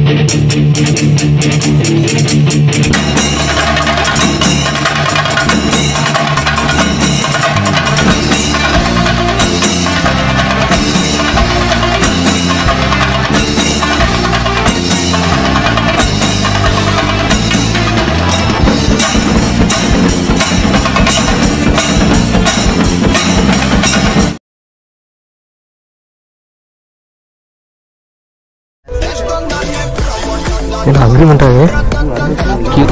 என்ன அக்ரிமெண்ட் அது கீ-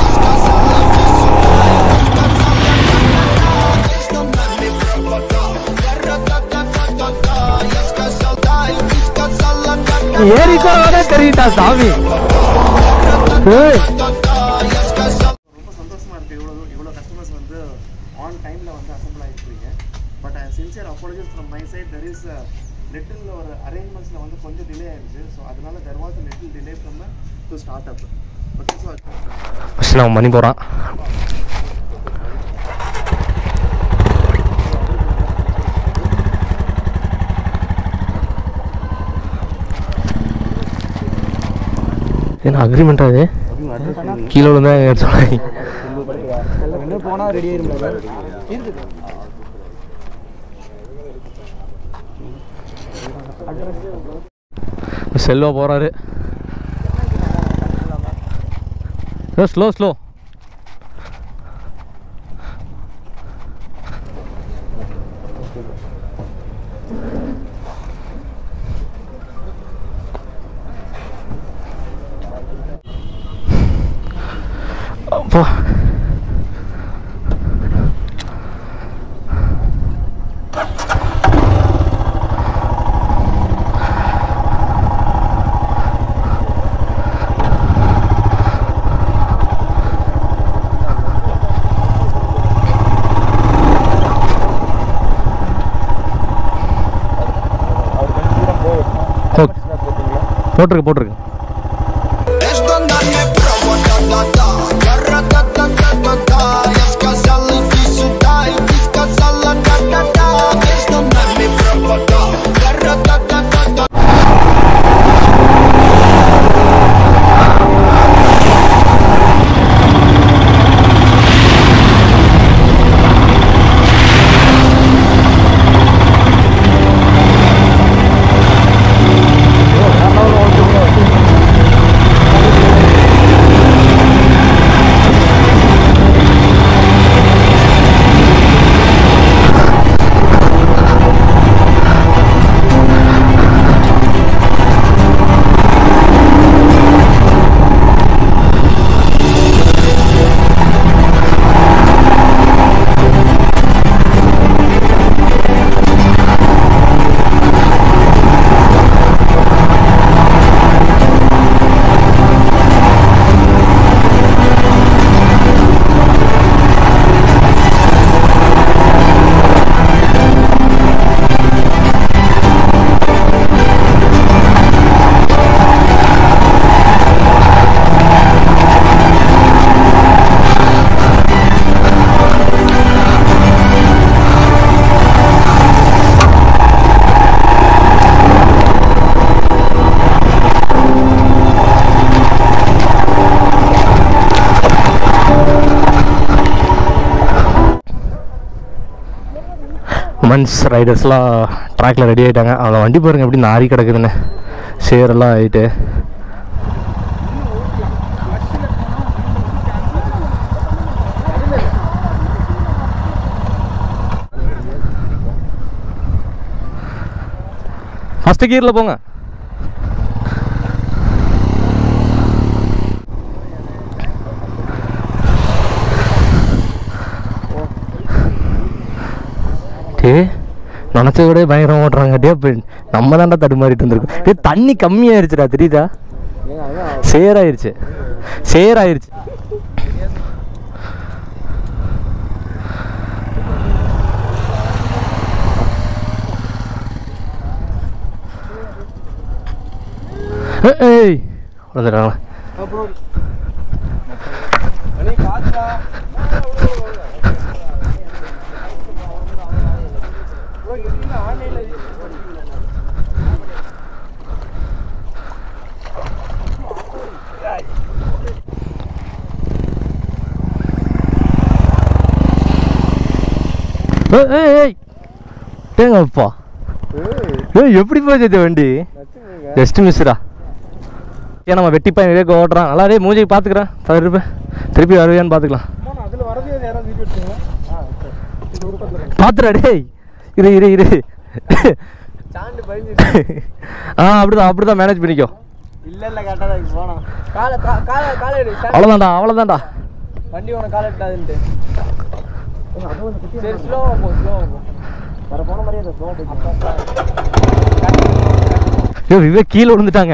ஏறிக்கோ தெரியுதா சாமி ஏய் ரொம்ப சந்தோஷமா இருக்கு இவ்வளோ இவ்வளோ கஸ்டமர்ஸ் வந்து ஆன் டைமில் வந்து அசம்பிள் ஆகிருக்கீங்க but sincere apologies from my side there is little ஒரு அரேஞ்ச்மெண்ட்ஸில் வந்து கொஞ்சம் டிலே ஆயிடுச்சு ஸோ அதனால there was little delay from to start up okay so first நம்ம மணி போகிறான் என்ன அக்ரிமெண்ட் அது கீழே விழுந்தா சொன்னாங்க போனால் ரெடி ஆயிருமே செல்வா போகிறாரு ஸ்லோ ஸ்லோ அப்பா போட்டிருக்கு போட்டிருக்கு Esto no me provo, da da da Garra da da da da da Я сказал иди сюда И ты сказала да да да Esto no me provo, да Garra da da da da women's ரைடர்ஸ்லாம் ட்ராக்ல ரெடி ஆகிட்டாங்க அவளை வண்டி பாருங்க எப்படி நாரி கிடக்குதுன்னு சேரெல்லாம் ஆகிட்டு ஃபஸ்ட்டு கீரில் போங்க டே நினச்சத விட பயங்கரமாக ஓட்டுறாங்கட்டியா இப்போ நம்ம தான்டா தடுமாறிட்டு இருந்திருக்கோம் டே தண்ணி கம்மியாயிருச்சுடா தெரியுதா சேராயிருச்சு சேராயிருச்சு ஏய், ஏய் வந்துடுறாங்களா ஏய், ஏய் ஏய் டேங்கப்பா ஏய் எப்படி போச்சு இந்த வண்டி ஜஸ்ட் மிஸ்ரா ஏன் நம்ம வெட்டி பையன் விவேக் ஓட்டுறான் நல்லா டேய் மூஞ்சி பார்த்துக்கிறேன் திருப்பி திருப்பி வருவியான்னு பார்த்துக்கலாம் அதில் வரதே யாராவது வீடியோ எடுத்துங்களா ஆ சரி இது ஒரு பக்கம் பார்த்துடா டேய் இரு இரு இரு சாண்டு பயந்து ஆ அப்படிதான் அப்படிதான் மேனேஜ் பண்ணிக்கோ இல்ல இல்ல கரெக்டாக தான் போனோம் காலை கா- காலை காலை எடு சாண்டு. அவ்வளோதான்டா அவ்வளோதான்டா வண்டி உனக்கு காலை எட்டாதுன்ட்டு சரி ஸ்லோவாக போ ஸ்லோவாக போ வர போன மாதிரியே அந்த ஸ்லோவாக ஐயோ விவேக் கீழே விழுந்துட்டாங்க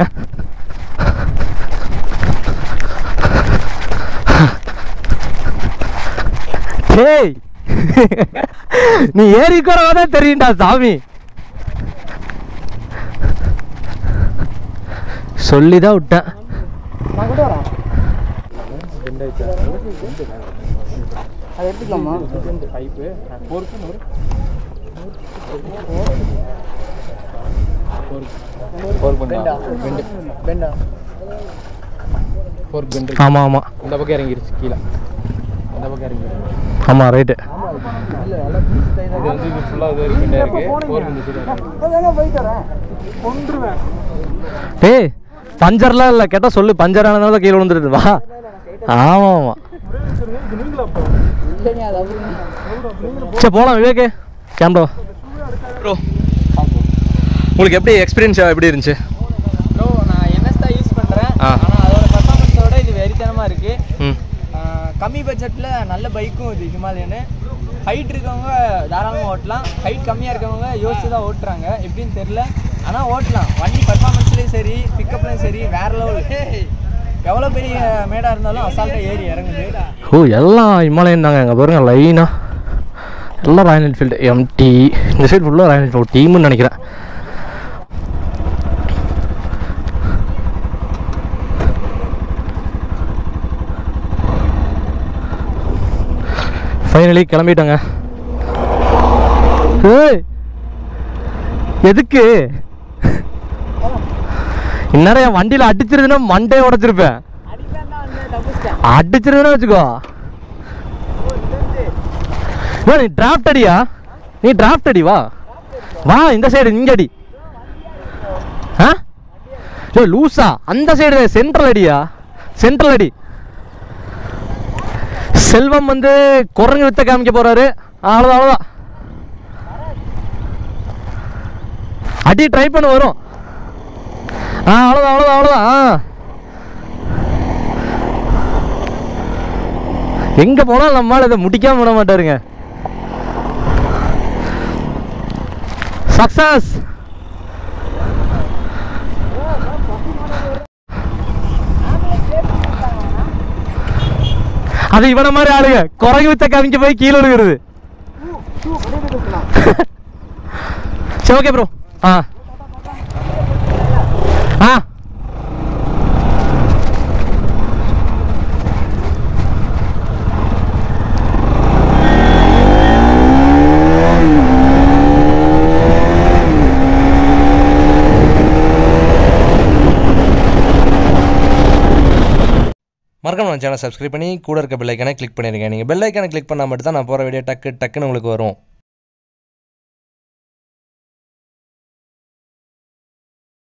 டேய் நீ ஏறி கூட தான் தெரியும்டா சாமி சொல்லி தான் விட்டேன் நான் கூட வரேன் அதை எடுத்துக்கலாமா பைப்பு பொறுப்பு நூறு பெண்டா பெண்டா ஃபோர் பெண்ட் ஆமாம் ஆமாம் இந்த பக்கம் இறங்கிருச்சு கீழே இந்த பக்கம் இறங்கிருச்சு ஆமாம் ரைட்டு இல்லை நல்லா பீஸ் இது வந்து இது ஃபுல்லாக இது வரைக்கும் பெண்டாக இருக்கு ஃபோர் பெண்ட் சைடு போயிட்டு வரேன் கொண்டுருவேன் டேய் பஞ்சர்லாம் இல்லை கேட்டால் சொல்லு பஞ்சர் ஆனதுனால கீழே விழுந்துருது வா ஆமாம் ஆமாம் இது நீங்களா அப்போ இல்லைங்க அது அப்படி சரி போகலாம் விவேக்கு கேமரா ப்ரோ உங்களுக்கு எப்படி எக்ஸ்பீரியன்ஸ் எப்படி இருந்துச்சு ப்ரோ நான் என்எஸ் தான் யூஸ் பண்ணுறேன் ஆ. ஆனால் அதோட பர்ஃபார்மன்ஸோட இது வெறித்தனமாக இருக்குது ம் கம்மி பட்ஜெட்டில் நல்ல பைக்கும் இது ஹிமாலயனு ஹைட் இருக்கவங்க தாராளமாக ஓட்டலாம் ஹைட் கம்மியாக இருக்கவங்க யோசிச்சு தான் ஓட்டுறாங்க எப்படின்னு தெரில ஆனால் ஓட்டலாம் வண்டி பர்ஃபார்மன்ஸ்லேயும் சரி பிக்கப்லேயும் சரி வேற லெவல் எவ்வளோ பெரிய மேடாக இருந்தாலும் அசால்ட்டாக ஏறி இறங்குது ஓ எல்லாம் இமாலயன் தாங்க எங்கள் பாருங்க லைனாக எல்லாம் ராயல் என்ஃபீல்டு எம்டி இந்த சைடு ஃபுல்லாக ராயல் என்ஃபீல்டு டீம்னு நினைக்கிறேன் ஃபைனலி கிளம்பிட்டோங்க ஏய் எதுக்கு இந்நேரம் என் வண்டியில் அடிச்சிருதுன்னா மண்டே உடச்சிருப்பேன் அடிச்சிருதுன்னு வச்சுக்கோ வா நீ டிராஃப்ட் அடியா நீ டிராஃப்ட் அடி வா வா இந்த சைடு இங்க அடி ஆ ஏய் லூசா அந்த சைடு சென்ட்ரல் அடியா சென்ட்ரல் அடி செல்வம் வந்து குரங்கு வித்த காமிக்க போறாரு அவ்வளோதான் அவ்வளோதான் அடி ட்ரை பண்ண வரும் ஆ அவ்வளோதான் அவ்வளோதான் அவ்வளோதான் ஆ எங்க போனாலும் நம்மளால இதை முடிக்காம விட மாட்டாருங்க சக்சஸ் அது இவன மாதிரி ஆளுங்க குரங்கு வித்த காமிக்க போய் கீழே விழுகிறது சரி ஓகே ப்ரோ ஆ ஆ மறக்காம நம்ம சேனல் சப்ஸ்கிரைப் பண்ணி கூட இருக்க பெல் ஐக்கானை கிளிக் பண்ணிருங்க நீங்கள் பெல் ஐக்கானை கிளிக் பண்ணால் மட்டும் தான் நான் போகிற வீடியோ டக்கு டக்குன்னு உங்களுக்கு வரும்